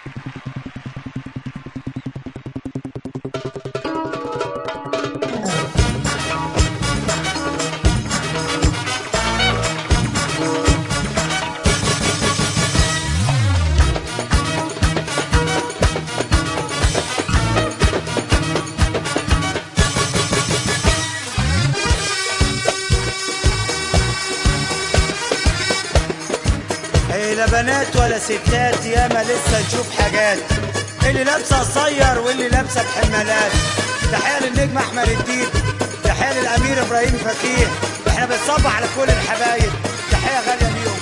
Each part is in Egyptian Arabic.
هي لا بنات ولا ستات ياما لسه نشوف حاجات اللي لابسه قصير واللي لابسه بحمالات تحيه للنجم احمد الدين تحيه للامير ابراهيم فكيه احنا بنصبح على كل الحبايب تحيه غاليه ليهم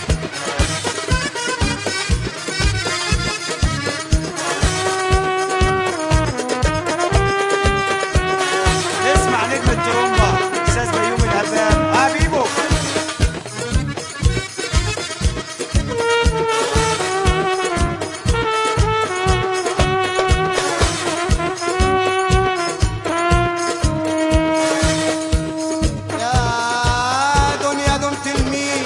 اسمع نجم الترومبا استاذ بيومي الهبام حبيبه يا دنيا دمت المين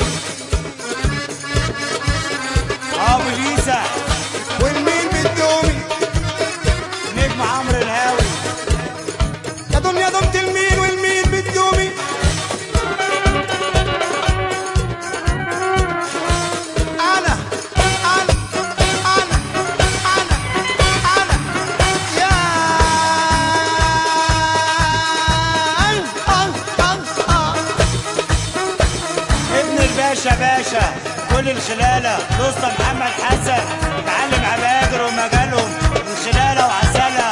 ابو ليزا والمين بتدومي نجم عمرو الهاوي يا دنيا دمت المين والمين بتدومي انا انا انا انا انا يا آه آه آه ابن الباشا باشا كل الخلالة دوسة محمد حسن معلم عباقر ومجالهم الخلالة وعسلة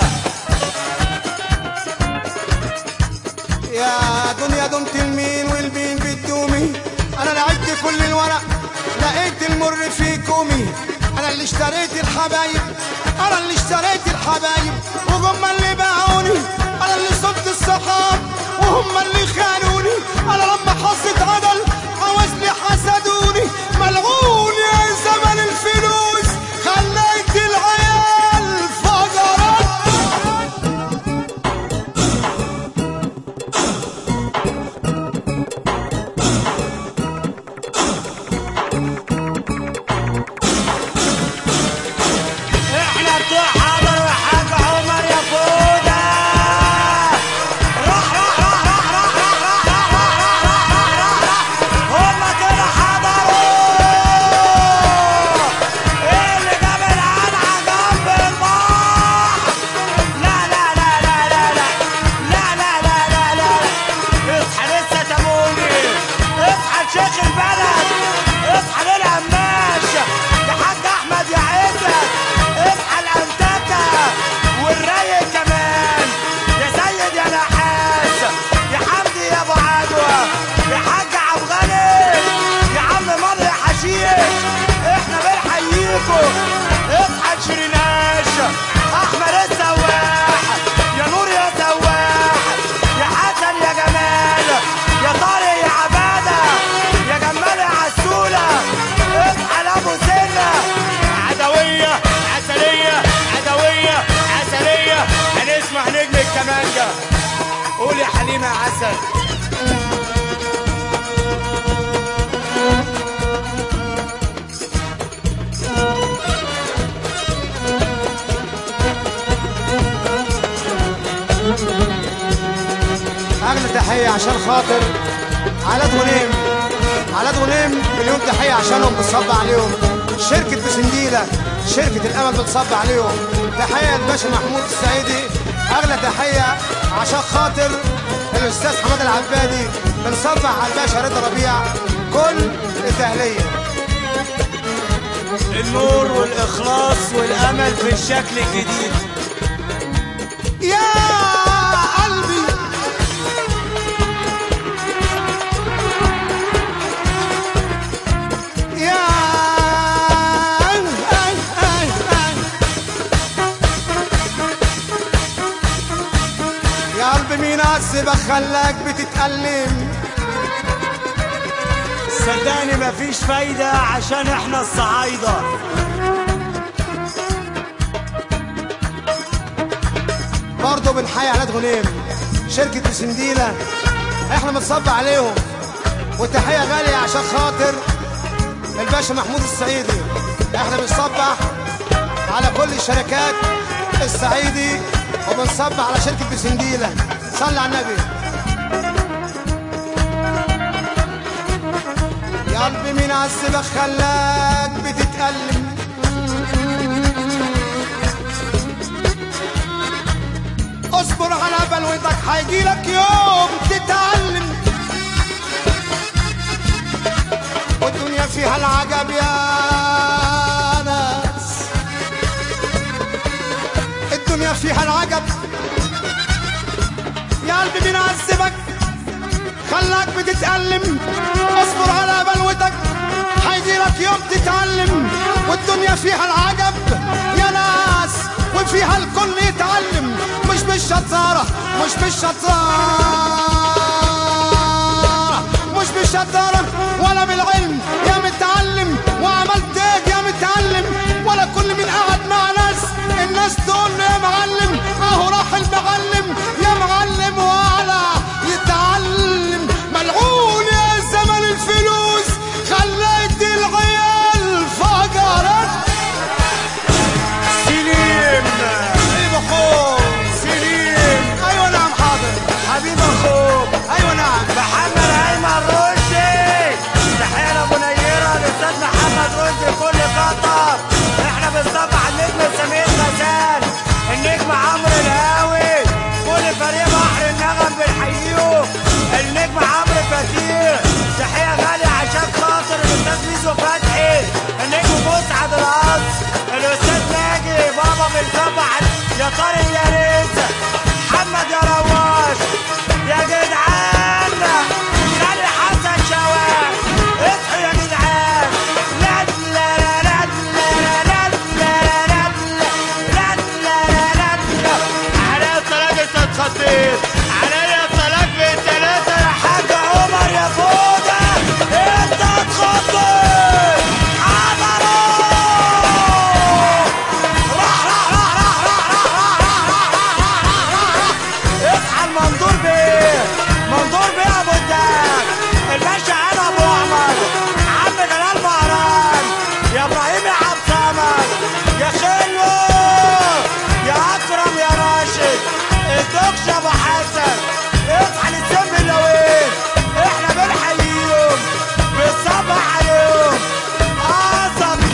يا دنيا دمت المين والبين بتدومي انا لعبت كل الورق لقيت المر في كومي انا اللي اشتريت الحبايب انا اللي اشتريت الحبايب وهم اللي باعوني انا اللي صبت الصحاب وهم اللي خانوني انا لما حصت عدل عوزني حسدوني ملعون يا زمن الفلوس خليت العيال فجرت احنا بتوع حضر وحاج عمر يا فودة روح روح روح روح روح روح روح روح روح روح روح روح هما كده حضروا ايه اللي جاب القلعة جنب البحر لا لا لا لا لا لا لا لا لا لا لا اصحى لسه تموني اصحى لشيخ البلد اصحى للقماش يا حاج احمد يا عزت اصحى الانتكه والرايق كمان يا سيد يا نحاس يا حمدي يا ابو عدوى يا حاج عبد الغني يا عم مر يا حشيش احنا بنحييكم اصحى لشريناش احمد السواح يا نور يا سواح يا حسن يا جمال يا طارق يا عباده يا جمال يا عسوله اصحى لابو سنه عدويه عسليه عدويه عسليه هنسمع نجم الكمانجه قول يا حليمه يا عسل اغلى تحيه عشان خاطر علاد غنيم علاد غنيم مليون تحيه عشانهم بتصب عليهم شركه بسنديله شركه الامل بتصب عليهم تحيه الباشا محمود السعيدي اغلى تحيه عشان خاطر الاستاذ حماد العبادي بنصبح على الباشا رضا ربيع كل الدهليه النور والاخلاص والامل في الشكل الجديد يا قلبي يا أي أي أي أي. يا قلبي مين عذبك خلاك بتتألم صدقني مفيش فايدة عشان احنا الصعايدة برضه بنحيي علاد غنيم شركة سنديلة احنا بنصب عليهم وتحية غالية عشان خاطر الباشا محمود السعيدي احنا بنصبح على كل الشركات الصعيدي وبنصب على شركة بسنديلة صلي على النبي يا قلبي مين عذبك خلاك بتتألم اصبر على بلوتك هيجيلك يوم تتعلم والدنيا فيها العجب يا ناس الدنيا فيها العجب يا قلبي مين عذبك خلاك بتتألم اصبر على بلوتك هيجيلك يوم تتعلم والدنيا فيها العجب يا ناس وفيها الكل يتعلم مش بالشطارة مش بالشطارة مش بالشطارة ولا بالعلم يا متعلم وعملت ايه يا متعلم ولا كل من قعد مع ناس الناس تقول له يا معلم اهو راح المعلم يا معلم وعلى يتعلم ملعون يا زمن الفلوس خليت العيال فقرت سليم حبيب اخوك سليم ايوه نعم حاضر حبيب اخوك ايوه نعم محمد ايمن رشدي تحيه لابو نيره الاستاذ محمد رشدي كل قطر احنا بنصبح النجم سمير غزال النجم عمرو الهاوي كل فريق بحر النغم بنحييه النجم عمرو فتيح تحيه غاليه عشان خاطر الاستاذ ميزو فتحي النجم مسعد القصر الاستاذ ناجي بابا بنصبح يا طارق يا ريس محمد يا رواش يا جدعان خلي حسن شوال اصحوا يا جدعان لا لا لا لا لا لا لا لا لا لا لا لا على الصلاة اتخطيت عليا الصلاة بالتلاتة يا حاج عمر يا فودة انت اتخطيت حضروا راح راح راح راح راح راح راح راح راح راح راح اصحى المنظور بيه منظور بيه ابو الدهب الباشا انا ابو عمر عم جلال مهران يا ابراهيم يا عبد صمد يا خلو يا اكرم يا راشد الدكش ابو حسن اصحى للسم اللوين احنا بنحييهم بنصبح عليهم عصبي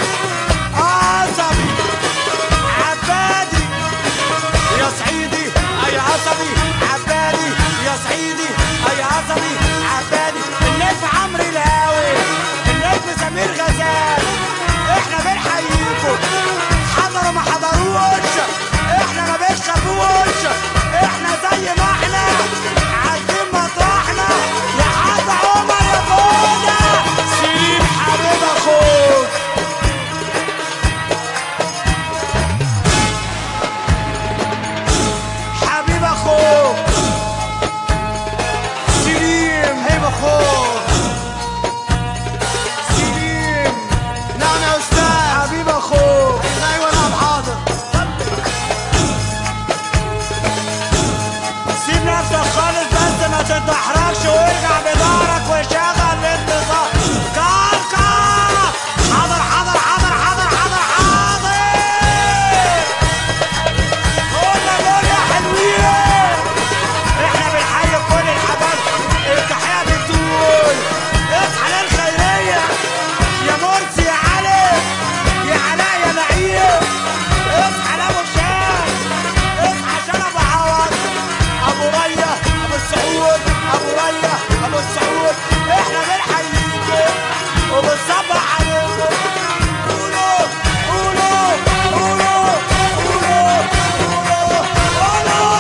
عصبي عبادي يا صعيدي اي عصبي عبادي يا صعيدي اي عصبي عبادي النجم عمرو الهاوي النجم سمير غزال احنا بنحييكم حضروا ما حضروش احنا ما بنخافوش احنا زي ما احنا عارفين مطرحنا يا حاج عمر يا فوده سليم حبيب اخوك حبيب اخوك سليم حبيب اخوك سليم نعم يا استاذ حبيب اخوك ايوه نعم حاضر سيب نفسك خالص بس ما تتدحرجش وارجع بظهرك وشغل الانتصار كركر حاضر حاضر حاضر حاضر حاضر حاضر قولنا دول يا حلوين احنا بنحيي كل الحبايب التحيه بتقول اصحى للخيريه يا مرسي يا علي يا علاء يا نعيم اصحى لابو الشام اصحى عشان ابو عوض ابو ريا ابو السعود ابو ريا ابو السعود احنا بنحييكم وبنصبح عليكم قولوا قولوا قولوا قولوا قولوا قولوا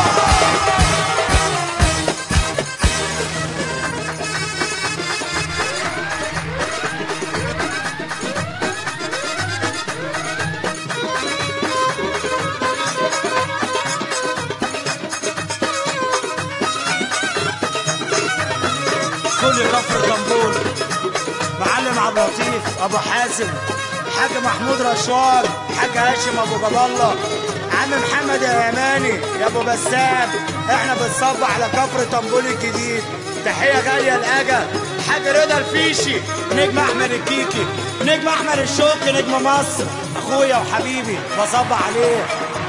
كل كفر طنبول معلم عبد اللطيف ابو حازم حاج محمود رشوان حاج هاشم ابو جاب الله عم محمد يا يماني يا ابو بسام احنا بنصب على كفر طنبول الجديد تحيه غاليه لاجا الحاج رضا الفيشي نجم احمد الكيكي نجم احمد الشوقي نجم مصر اخويا وحبيبي بصب عليه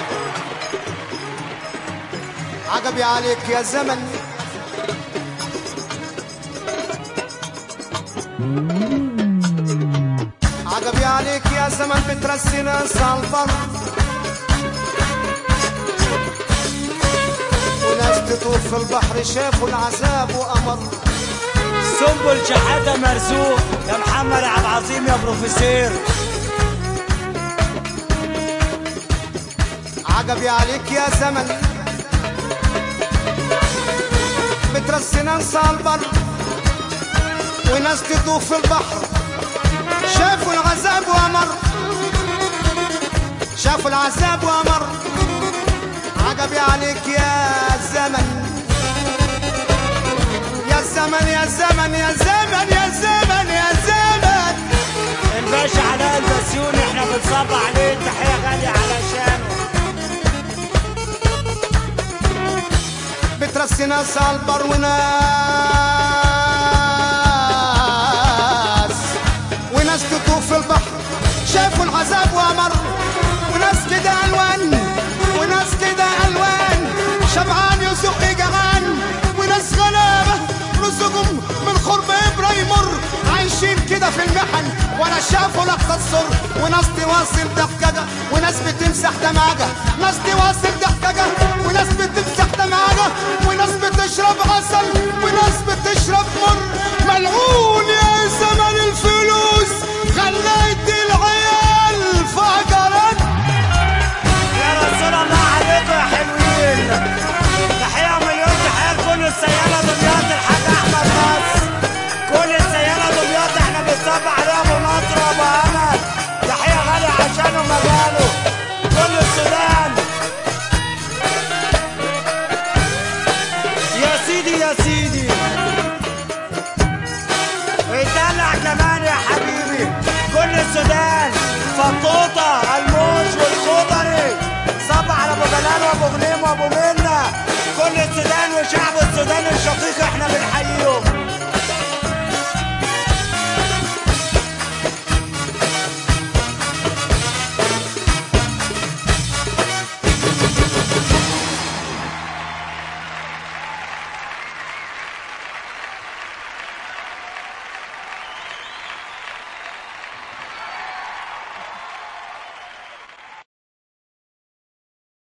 عجبي عليك يا زمن عجبي عليك يا زمن بترسي ناس على البر وناس تطوف في البحر شافوا العذاب وأمر سنبل شحاته مرزوق يا محمد عبد العظيم يا بروفيسور عجبي عليك يا زمن بترسي ناس على البر وناس تطوف في البحر شافوا العذاب وامر شافوا العذاب وامر عجبي عليك يا زمن يا زمن يا زمن يا زمن يا زمن يا زمن الباشا علاء البسيوني احنا بنصب عليه تحيه غاليه علشانه بترسي ناس على البر وناس وناس تطوف في البحر شافوا العذاب وامر وناس كده الوان وناس كده الوان شبعان يزق جعان وناس غلابه رزقهم من خرب ابراهيم مر عايشين كده في المحن ولا شافوا لقطة السر وناس تواصل ضحكة وناس بتمسح دمعجة